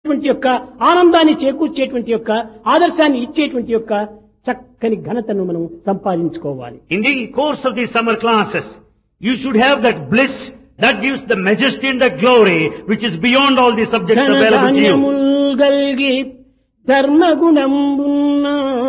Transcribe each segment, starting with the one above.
ఇచ్చేటువంటి యొక్క ఆనందాన్ని చేకూర్చేటువంటి యొక్క ఆదర్శాన్ని ఇచ్చేటువంటి యొక్క చక్కని ఘనతను మనం సంపాదించుకోవాలి In the course of these summer classes, you should have that bliss that gives the majesty and the glory which is beyond all the subjects available to you. ధనధాన్యముల్ గల్గి ధర్మగుణంబున్న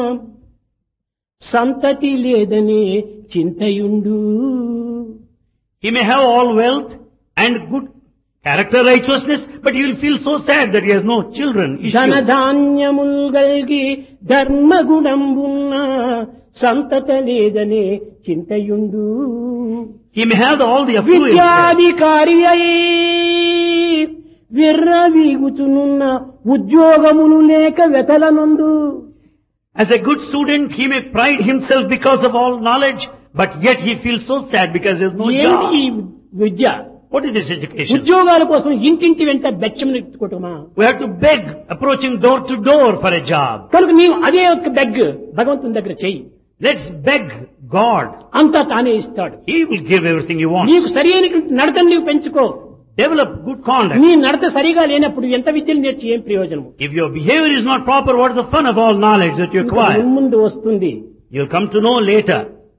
సంతతి లేదని చింతయుండు He may have all wealth and good character righteousness, but he will feel so sad that he has no children. issues. ధనధాన్యముల్ గల్గి ధర్మగుణంబున్న సంతత లేదని చింతయుండు He may have all the affluence. విద్యాధికారి అయి విర్రవీగుచునున్న ఉద్యోగములు లేక వెతలనందు As a good student, he may pride himself because of all knowledge, but yet he feels so sad because there is no ఏంటి ఈ job. Vidya What is this education? ఉద్యోగాల కోసం ఇంటింటి వెంట బెచ్చం ఎత్తుకోవటమా We have to beg, approaching door to door for a job. కనుక నీవు అదే ఒక బెగ్ భగవంతుని దగ్గర చెయ్యి Let's beg God. అంతా తానే ఇస్తాడు He will give everything you want. నీకు సరి అయినటువంటి నడతను నీవు పెంచుకో Develop good conduct. నీ నడత సరిగా లేనప్పుడు ఎంత విద్యలు నేర్చి ఏం ప్రయోజనము If your behavior is not proper, what is the fun of all knowledge that you ఇంకా acquire? ముందు వస్తుంది You'll come to know later,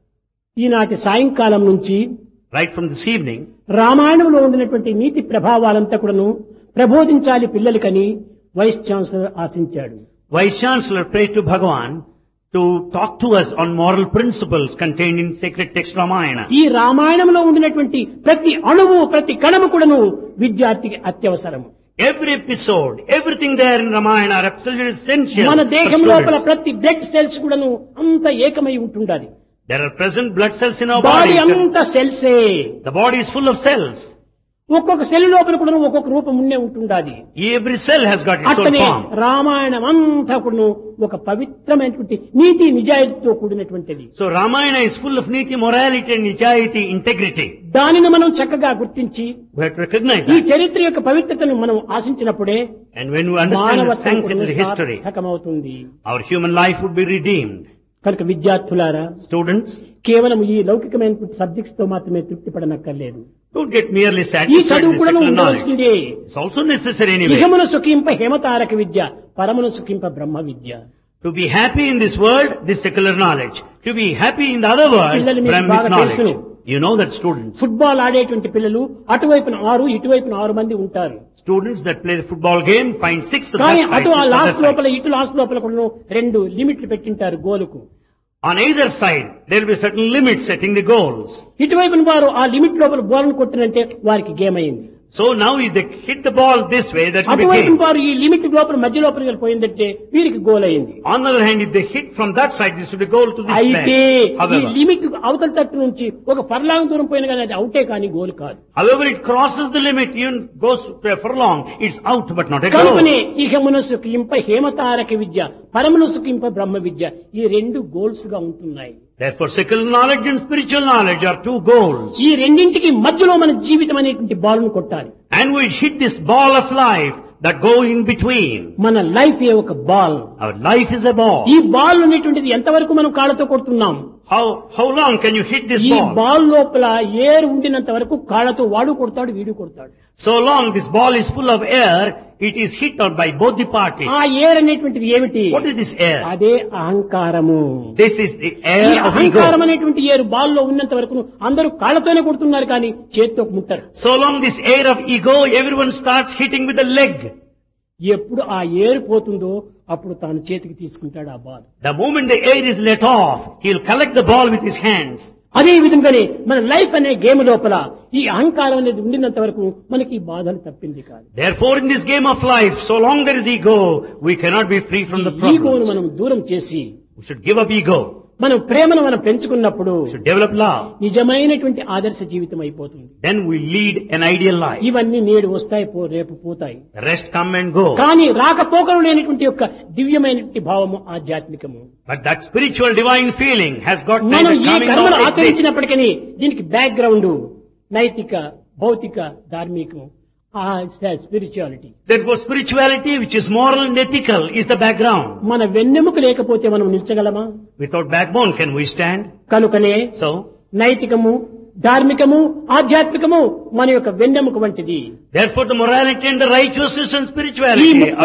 ఈనాటి సాయంకాలం నుంచి right from this evening, రామాయణంలో ఉండినటువంటి నీతి ప్రభావాలంతా కూడాను ప్రబోధించాలి పిల్లలకని వైస్ ఛాన్సలర్ ఆశించాడు Vice Chancellor prayed to Bhagavan to talk to us on moral principles contained in sacred text Ramayana. ఈ రామాయణంలో ఉండినటువంటి ప్రతి అణువు ప్రతి కణము కూడాను విద్యార్థికి అత్యవసరము Every episode, everything there in Ramayana are absolutely essential. మన for దేహం లోపల students. ప్రతి బ్లడ్ సెల్స్ కూడాను అంత ఏకమై ఉంటుండాలి There are present blood cells in our body body. అంత సెల్సే The body is full of cells. ఒక్కొక్క సెల్ లోపల కూడా ఒక్కొక్క రూపం ఉండే ఉంటుండాలి Every cell has got its own అట్లనే form. రామాయణం అంతా కూడాను ఒక పవిత్రమైనటువంటి నీతి నిజాయితీతో కూడినటువంటిది So Ramayana is full of niti, morality and nijayati, integrity. దానిని మనం చక్కగా గుర్తించి We have to recognize ఈ that. చరిత్ర యొక్క పవిత్రతను మనం ఆశించినప్పుడే And when we understand the మానవత్వం sanctity of the history, సార్థకమవుతుంది our human life would be redeemed. కనుక విద్యార్థులారా Students, కేవలం ఈ లౌకికమైనటువంటి సబ్జెక్ట్స్ తో మాత్రమే తృప్తి పడనక్కర్లేదు don't get merely ఈ satisfied చదువు with కూడా secular knowledge. ఉండవలసిందే It's also necessary anyway. ఇహమున సుఖింప హేమతారక Vidya పరమున సుఖింప Brahma Vidya To be happy in this world, this secular knowledge. To be happy in the other world, పిల్లలు మీకు Brahmic బాగా knowledge. తెలుసును. You know that students, football ఆడేటువంటి పిల్లలు అటువైపున ఆరు ఇటువైపున ఆరు మంది ఉంటారు students that play the football game find six of కానీ that side, అటు ఆ six of that last side. లోపల ఇటు లాస్ట్ లోపల కూడా రెండు లిమిట్లు పెట్టింటారు గోలుకు On either side, there will be certain limits setting the goals. ఇటువైపున వారు ఆ లిమిట్ లోపల బోలను కొట్టినంటే వారికి గేమ్ అయింది So now if they hit the ball this way, that will be అటువైపున game. వారు ఈ లిమిట్ లోపల మధ్య లోపలికి పోయిందంటే వీరికి గోల్ అయింది On the other hand, if they hit from that side, this will be goal to this అయితే place. ఈ However, లిమిట్ అవతల తట్టు నుంచి ఒక ఫర్లాంగ్ దూరం పోయిన కానీ అది అవుటే కానీ గోల్ కాదు however it crosses the limit, even goes to a furlong, it's out but not a goal. కనుకనే ఇహ మనసుకు ఇంప హేమతారక విద్య పరమనసుకు ఇంప బ్రహ్మ విద్య ఈ రెండు గోల్స్ గా ఉంటున్నాయి Therefore, secular knowledge and spiritual knowledge are two goals. ఈ రెండింటికి మధ్యలో మన జీవితం అనేటువంటి బాలును కొట్టాలి And we hit this ball of life that go in between. మన లైఫ్ ఏ ఒక ball Our life is a ball. ఈ బాల్ అనేటువంటిది ఎంతవరకు మనం కాళ్ళతో కొడుతున్నాం How, how long can you hit this ఈ ball? బాల్ లోపల ఏరు ఉండినంత వరకు కాళ్ళతో వాడు కొడతాడు వీడు కొడతాడు So long this ball is full of air, it is hit out by both the parties. ఆ ఏర్ అనేటువంటిది ఏమిటి What is this air? అదే అహంకారము This is the ఈ air of అహంకారం ego. అనేటువంటి ఏరు బాల్లో ఉన్నంత వరకు అందరూ కాళ్ళతోనే కొడుతున్నారు కానీ చేతితో ముట్టరు So long this air of ego, everyone starts hitting with the leg. ఎప్పుడు ఆ ఏరు పోతుందో అప్పుడు తాను చేతికి తీసుకుంటాడు ఆ ball The moment the air is let off, he'll collect the ball with his hands. అదే విధంగానే మన లైఫ్ అనే గేమ్ లోపల ఈ అహంకారం అనేది ఉండినంత వరకు మనకి ఈ బాధలు తప్పింది కాదు Therefore in this game of life, so long there is ego, we cannot be free from the ఈగోను problems. మనం దూరం చేసి We should give up ego. మనం ప్రేమను మనం పెంచుకున్నప్పుడు We should develop love. నిజమైనటువంటి ఆదర్శ జీవితం అయిపోతుంది Then we lead an ideal life. ఇవన్నీ నేడు వస్తాయి పో రేపు పోతాయి The rest come and go. కానీ రాకపోకలు లేనటువంటి యొక్క దివ్యమైనటువంటి భావము ఆధ్యాత్మికము But that spiritual divine feeling has got మనం neither ఈ coming కర్మలు nor exit. ఆచరించినప్పటికీ దీనికి బ్యాక్గ్రౌండ్ నైతిక భౌతిక ధార్మికం ఆ spirituality Therefore spirituality which is moral and ethical is the background. మన వెన్నెముక లేకపోతే మనం నిల్చగలమా Without backbone can we stand? కనుకనే So, నైతికము ధార్మికము ఆధ్యాత్మికము మన యొక్క వెన్నెముక వంటిది therefore the morality and the righteousness and ఈ spirituality ముప్పై